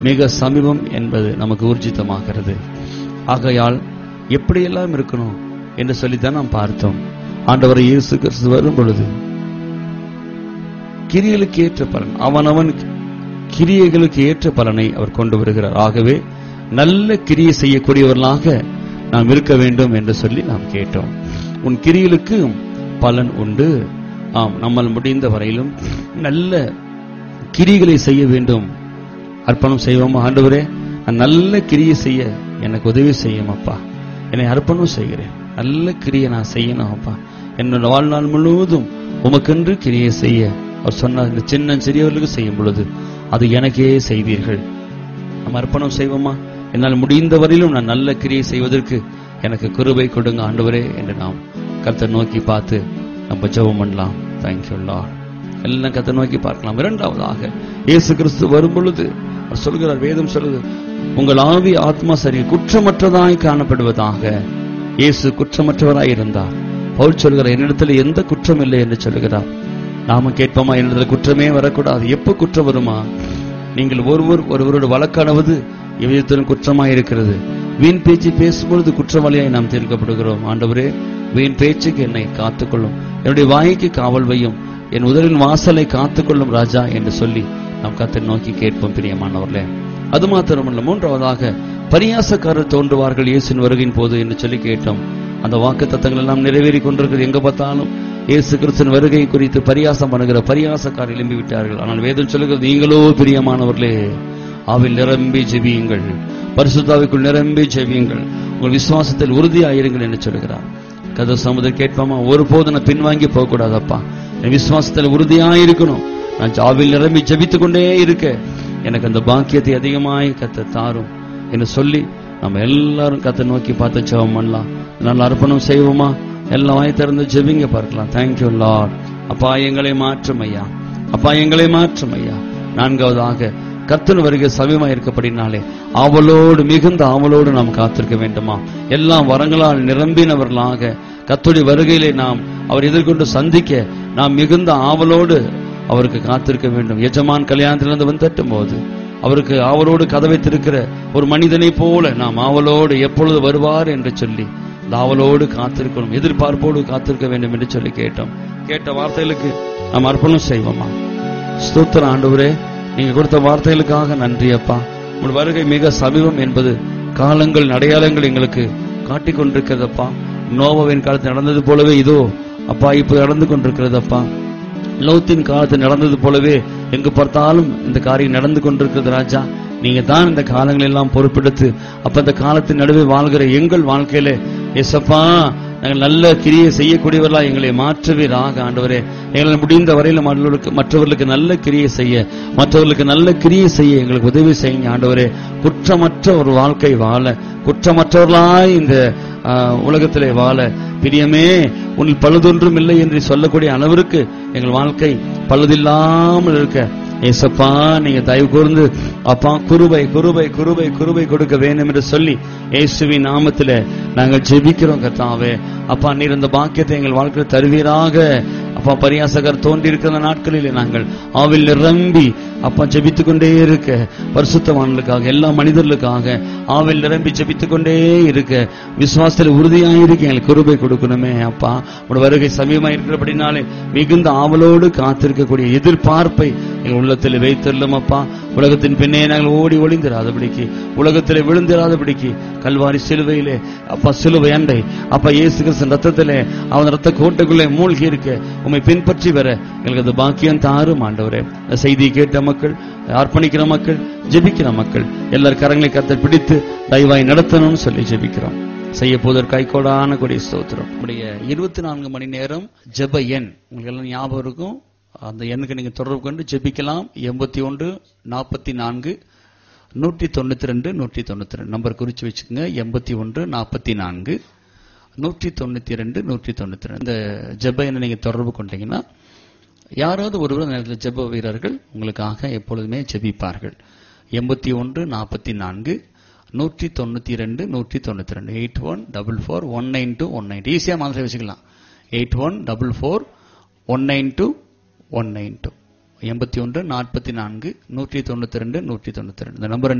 மிக சமீபம் என்பது நமக்கு ஊர்ஜிதமாகிறது ஆகையால் எப்படியெல்லாம் இருக்கணும் என்று சொல்லித்தான் நாம் பார்த்தோம் ஆண்டவர் இயேசு கிறிஸ்து வரும் பொழுது கிரியைகளுக்கு ஏற்ற பலன் அவனவன் கிரியைகளுக்கு ஏற்ற பலனை அவர் கொண்டு வருகிறார் ஆகவே நல்ல கிரியை செய்யக்கூடியவர்களாக நாம் இருக்க வேண்டும் என்று சொல்லி நாம் கேட்டோம் உன் கிரியைகளுக்கு பலன் உண்டு ஆம் நம்மால் முடிந்த வரையிலும் நல்ல கிரிகளை செய்ய வேண்டும் அர்ப்பணம் செய்வோமா ஆண்டவரே நான் நல்ல கிரியை செய்ய எனக்கு உதவி செய்யும் அப்பா என்னை அர்ப்பணம் செய்கிறேன் நல்ல கிரியை நான் செய்யணும் அப்பா என்னோட வாழ்நாள் முழுவதும் உமக்கென்று கிரியை செய்ய அவர் சொன்னார் இந்த சின்ன சிறியவர்களுக்கு செய்யும் பொழுது அது எனக்கே செய்வீர்கள் நம்ம அர்ப்பணம் செய்வோமா என்னால் முடிந்த வரையிலும் நான் நல்ல கிரியை செய்வதற்கு எனக்கு கிருபை கொடுங்க ஆண்டவரே என்று நாம் கர்த்தர் நோக்கி பார்த்து நம்ம ஜெபம் பண்ணலாம் தேங்க்யூ லார்ட் எல்லாம் கத்தை நோக்கி பார்க்கலாம் இரண்டாவதாக இயேசு கிறிஸ்து வரும் பொழுது அவர் சொல்கிறார் வேதம் சொல்லுது உங்கள் ஆவி ஆத்மா சரி குற்றமற்றதாய் காணப்படுவதாக இயேசு குற்றமற்றவராய் இருந்தார் பவுல் சொல்கிறார் என்னிடத்தில் எந்த குற்றம் இல்லை என்று சொல்கிறார் நாம கேட்போமா என்னிடத்தில் குற்றமே வரக்கூடாது எப்ப குற்றம் வருமா நீங்கள் ஒருவர் ஒருவரோட வழக்கானவது எவ்விதத்திலும் குற்றமாய் இருக்கிறது வீண் பேச்சு பேசும்பொழுது குற்றவாளியாய் நாம் தீர்க்கப்படுகிறோம் ஆண்டவரே வீண் பேச்சுக்கு என்னை காத்துக்கொள்ளும் என்னுடைய வாய்க்கு காவல் வையும் என் உதரின் வாசலை காத்துக்கொள்ளும் ராஜா என்று சொல்லி நாம் கத்தை நோக்கி கேட்போம் பிரியமானவர்களே அது மாத்திரமல்ல மூன்றாவதாக பரியாசக்காரர் தோன்றுவார்கள் இயேசுவின் வருகையின் போது என்று சொல்லி கேட்டோம் அந்த வாக்கு தத்தங்கள் எல்லாம் நிறைவேறி கொண்டிருக்கிறது எங்க பார்த்தாலும் இயேசு கிறிஸ்தன் வருகை குறித்து பரியாசம் பண்ணுகிற பரியாசக்காரர் எழும்பி விட்டார்கள் ஆனால் வேதம் சொல்லுகிறது நீங்களோ பிரியமானவர்களே ஆவில் நிரம்பி ஜெபியுங்கள் பரிசுத்தாவிக்குள் நிரம்பி ஜெபியுங்கள் உங்கள் விசுவாசத்தில் உறுதியாயிருங்கள் என்று சொல்கிறார் கதை சமுதர் கேட்பாமா ஒருபோது நான் பின்வாங்கி போக கூடாதப்பா என் விசுவாசத்தில் உறுதியாயிருக்கணும் நான் ஜாவில் நிரம்பி ஜெபித்துக் கொண்டே இருக்க எனக்கு அந்த பாக்கியத்தை அதிகமாய் கத்த தாரும் என்று சொல்லி நம்ம எல்லாரும் கத்தை நோக்கி பார்த்து ஜெபம் பண்ணலாம் நல்ல அர்ப்பணம் செய்வோமா எல்லாம் வாய் திறந்து ஜெபிங்க பார்க்கலாம் தேங்க்யூ லார்ட் அப்பா எங்களை மாற்றும் ஐயா அப்பா எங்களை மாற்றும் ஐயா நான்காவதாக கர்த்தன் வருகை சமயமா இருக்கப்படினாலே ஆவலோடு மிகுந்த ஆவலோடு நாம் காத்திருக்க வேண்டுமா எல்லாம் வரங்களால் நிரம்பினவர்களாக கத்துடைய வருகையிலே நாம் அவர் எதிர்கொண்டு சந்திக்க நாம் மிகுந்த ஆவலோடு அவருக்கு காத்திருக்க வேண்டும் எஜமான் கல்யாணத்திலிருந்து வந்து தட்டும் போது அவருக்கு ஆவலோடு கதவை திறக்கிற ஒரு மனிதனை போல நாம் ஆவலோடு எப்பொழுது வருவார் என்று சொல்லி இந்த ஆவலோடு காத்திருக்கணும் எதிர்பார்ப்போடு காத்திருக்க வேண்டும் என்று சொல்லி கேட்டோம் கேட்ட வார்த்தைகளுக்கு நாம் அர்ப்பணம் செய்வோமா ஸ்தோத்திர ஆண்டவரே நீங்க கொடுத்த வார்த்தைகளுக்காக நன்றி அப்பா உங்கள் வருகை மிக சமீபம் என்பது காலங்கள் அடையாளங்கள் எங்களுக்கு காட்டிக் கொண்டிருக்கிறதப்பா நோவாவின் காலத்தில் நடந்தது போலவே இதோ அப்பா இப்ப நடந்து கொண்டிருக்கிறதப்பா லோத்தின் காலத்தில் நடந்தது போலவே எங்கு பார்த்தாலும் இந்த காரியம் நடந்து கொண்டிருக்கிறது ராஜா நீங்க தான் இந்த காலங்கள் எல்லாம் பொறுப்பெடுத்து அப்ப இந்த காலத்தின் நடுவே வாழ்கிற எங்கள் வாழ்க்கையில எசப்பா நாங்கள் நல்ல கிரியை செய்யக்கூடியவர்களா எங்களை மாற்றுவீராக ஆண்டவரே எங்களால் முடிந்த வரையில மற்றவர்களுக்கு மற்றவர்களுக்கு நல்ல கிரியை செய்ய மற்றவர்களுக்கு நல்ல கிரியை செய்ய எங்களுக்கு உதவி செய்யுங்க ஆண்டவரே குற்றமற்ற ஒரு வாழ்க்கை வாழ குற்றமற்றவர்களாய் இந்த ஆஹ், உலகத்திலே வாழ பிரியமே உன்னில் பழுதொன்றும் இல்லை என்று சொல்லக்கூடிய அளவிற்கு எங்கள் வாழ்க்கை பழுதில்லாமல் இருக்க ஏசப்பா நீங்க தயவு கூர்ந்து அப்பா குருபை குருபை குருபை குருபை கொடுக்க வேண்டும் என்று சொல்லி இயேசுவின் நாமத்தில நாங்கள் ஜெபிக்கிறோம் கர்த்தாவே அப்பா நீர் இந்த பாக்கியத்தை எங்கள் வாழ்க்கையில் தருவீராக அப்பா பரியாசகர் தோன்றி இருக்கிற நாட்களிலே நாங்கள் ஆவில் நிரம்பி அப்பா ஜெபித்துக் கொண்டே இருக்க பரிசுத்தவான்களுக்காக எல்லா மனிதர்களுக்காக ஆவில் நிரம்பி ஜெபித்துக் கொண்டே இருக்க விசுவாசத்தில் உறுதியாயிருக்க எங்களுக்கு குருபை கொடுக்கணுமே அப்பா உட வருகை சமீபமா இருக்கிறபடினாலே மிகுந்த ஆவலோடு காத்திருக்கக்கூடிய எதிர்பார்ப்பை எங்கள் உள்ளத்தில் வைத்துள்ளோம் அப்பா உலகத்தின் பின்னே நாங்கள் ஓடி ஒளிந்திராதபடிக்கு உலகத்திலே விழுந்திராதபடிக்கு கல்வாரி சிலுவையிலே அப்பா சிலுவை அண்டை அப்பா இயேசு கிறிஸ்தன் ரத்தத்திலே அவன் ரத்த கோட்டைக்குள்ளே மூழ்கி இருக்க உம்மை பின்பற்றி வர எங்களுக்கு அந்த பாக்கியம் தாரும் ஆண்டவரே இந்த செய்தியை கேட்ட மக்கள் அர்ப்பணிக்கிற மக்கள் ஜெபிக்கிற மக்கள் எல்லார் கரங்களை கத்த பிடித்து தயவாய் நடத்தணும்னு சொல்லி ஜெபிக்கிறோம் செய்ய போதற்கு கைகோடான கொடி ஸ்தோத்திரம் நம்முடைய இருபத்தி நான்கு மணி நேரம் ஜெப எண் உங்களுக்கு எல்லாம் ஞாபகம் இருக்கும் அந்த எண்ணுக்கு நீங்க தொடர்பு கொண்டு ஜெபிக்கலாம் எண்பத்தி ஒன்று நாற்பத்தி நான்கு நூற்றி தொண்ணூத்தி ரெண்டு நூற்றி தொண்ணூத்தி ரெண்டு நம்பர் குறிச்சு வச்சுக்கோங்க எண்பத்தி ஒன்று நாற்பத்தி நான்கு நூற்றி தொண்ணூத்தி ரெண்டு நூற்றி தொண்ணூத்தி ரெண்டு இந்த ஜெப எண்ணை நீங்க தொடர்பு கொண்டீங்கன்னா யாராவது ஒருவர் அந்த நேரத்தில் ஜெப வீரர்கள் உங்களுக்காக எப்பொழுதுமே ஜெபிப்பார்கள் எண்பத்தி ஒன்று நாற்பத்தி நான்கு நூற்றி தொண்ணூத்தி ரெண்டு நூற்றி தொண்ணூத்தி ரெண்டு eight one double four one nine two one nine ஈஸியா மாதிரி வச்சுக்கலாம் eight one double four one nine two one nine two எண்பத்தி ஒன்று நாற்பத்தி நான்கு நூற்றி தொண்ணூத்தி ரெண்டு நூற்றி தொண்ணூத்தி ரெண்டு இந்த நம்பரை